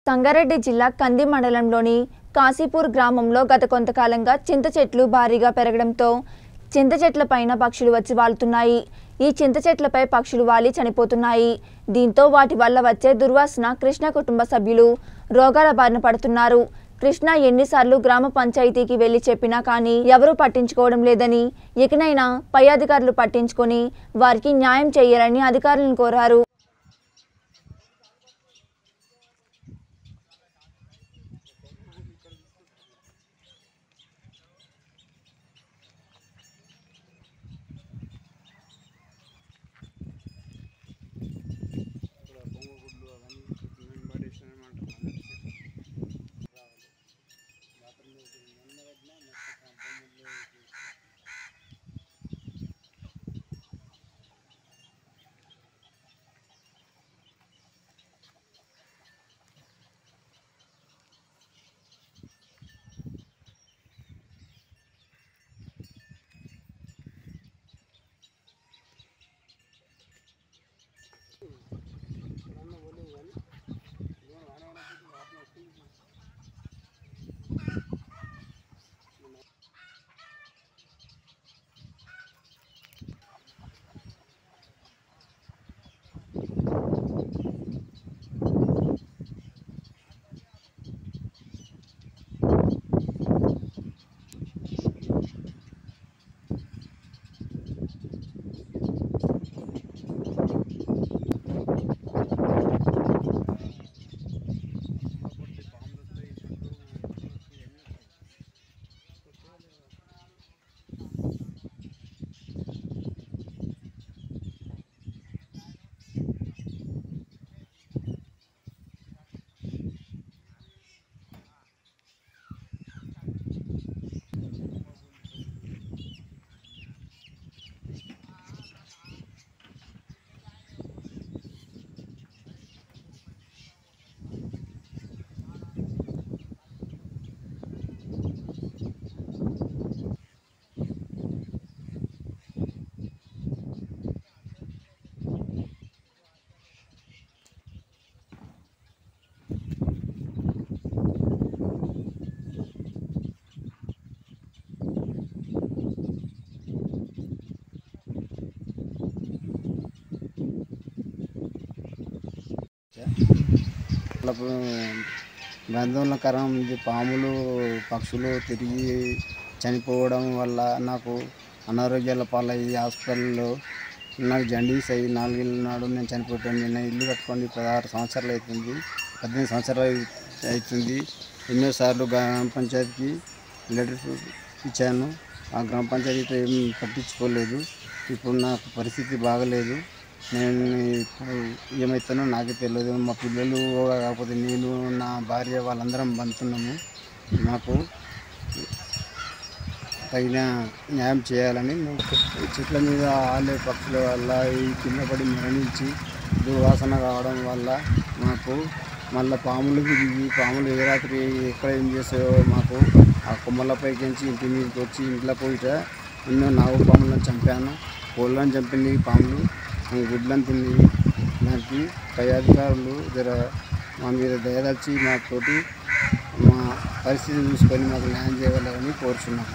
సంగారెడ్డి జిల్లా కంది మండలంలోని కాశీపూర్ గ్రామంలో గత కొంతకాలంగా చింత చెట్లు భారీగా పెరగడంతో చింత చెట్లపైన పక్షులు వచ్చి వాలుతున్నాయి ఈ చింత చెట్లపై పక్షులు వాలి చనిపోతున్నాయి దీంతో వాటి వల్ల వచ్చే దుర్వాసన కృష్ణ కుటుంబ సభ్యులు రోగాల బారిన పడుతున్నారు కృష్ణ ఎన్నిసార్లు గ్రామ పంచాయతీకి వెళ్లి చెప్పినా కానీ ఎవరూ పట్టించుకోవడం లేదని ఇకనైనా పై అధికారులు పట్టించుకొని వారికి న్యాయం చేయాలని అధికారులను కోరారు వాళ్ళకు గంధంలకరం ఉంది పాములు పక్షులు తిరిగి చనిపోవడం వల్ల నాకు అనారోగ్యాల పాలయ్యి హాస్పిటల్లో నాకు జండీస్ అయ్యి నాలుగేళ్ళ నాడు నేను చనిపోతాను నేను ఇల్లు కట్టుకొని పదహారు సంవత్సరాలు అవుతుంది పద్దెనిమిది సంవత్సరాలు అయి- అవుతుంది ఎన్నోసార్లు గ్రామ పంచాయతీకి లెటర్ ఇచ్చాను ఆ గ్రామ పంచాయతీ ఏం పట్టించుకోలేదు ఇప్పుడు నాకు పరిస్థితి బాగలేదు నేను ఇప్పుడు ఏమవుతానో నాకే తెలియదు మా పిల్లలు కాకపోతే నేను నా భార్య వాళ్ళందరం బంతున్నాము నాకు తగిన న్యాయం చేయాలని మేము చెట్ల మీద ఆలే పక్షుల వల్ల ఈ కింద పడి మరణించి దుర్వాసన కావడం వల్ల మాకు మళ్ళీ పాములకి దిగి పాములు ఏ రాత్రి ఎక్కడ ఏం చేస్తాయో మాకు ఆ కొమ్మలపైకించి ఇంటి మీదకి వచ్చి ఇంట్లో పోయిట ఎన్నో నాగు పాములను చంపాను కోళ్ళని చంపింది పాములు ఆ గుడ్లను తింది దానికి పై అధికారులు జర మా మీద దయదచ్చి మాతోటి మా పరిస్థితి చూసుకొని మాకు న్యాయం చేయగలరని కోరుచున్నాము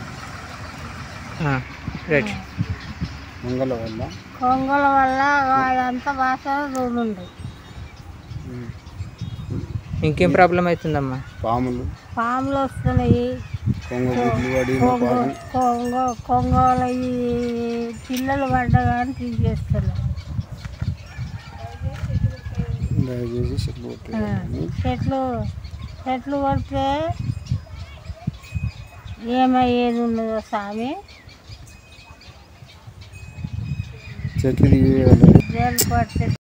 రైట్ మంగళ వల్ల కొంగల వల్ల వాళ్ళంతా వాసన చూడండి ఉమ్, ఇంకేం ప్రాబ్లం అవుతుందమ్మా పాములు పాములు వస్తున్నాయి కొంగ గుడ్లు పడి మా కొంగ పాము కొంగ కొంగల ఈ పిల్లలు పడ్డ కానీ తీసేస్తున్నాయి దయచేసి చెట్లు కొట్టేయాలని చెట్లు చెట్లు కొడితే ఏమయ్యేది ఉన్నదో స్వామి చెట్లు తీయగలరు జైలు కొడితే